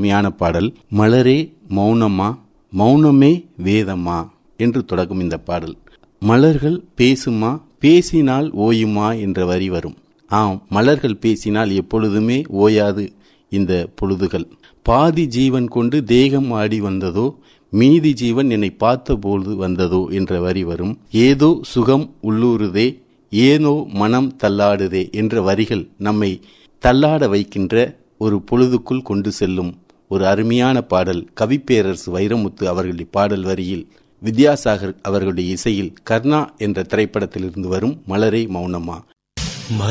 அருமையான பாடல் மலரே மௌனமா மௌனமே வேதமா என்று தொடங்கும் இந்த பாடல் மலர்கள் பேசுமா பேசினால் ஓயுமா என்ற வரி வரும் ஆம் மலர்கள் பேசினால் எப்பொழுதுமே ஓயாது இந்த பொழுதுகள் பாதி ஜீவன் கொண்டு தேகம் ஆடி வந்ததோ மீதி ஜீவன் என்னை பார்த்தபோது வந்ததோ என்ற வரி வரும் ஏதோ சுகம் உள்ளூருதே ஏனோ மனம் தள்ளாடுதே என்ற வரிகள் நம்மை தள்ளாட வைக்கின்ற ஒரு பொழுதுக்குள் கொண்டு செல்லும் ஒரு அருமையான பாடல் கவிப்பேரரசு வைரமுத்து அவர்களுடைய பாடல் வரியில் வித்யாசாகர் அவர்களுடைய இசையில் கர்ணா என்ற திரைப்படத்திலிருந்து வரும் மலரே மௌனமா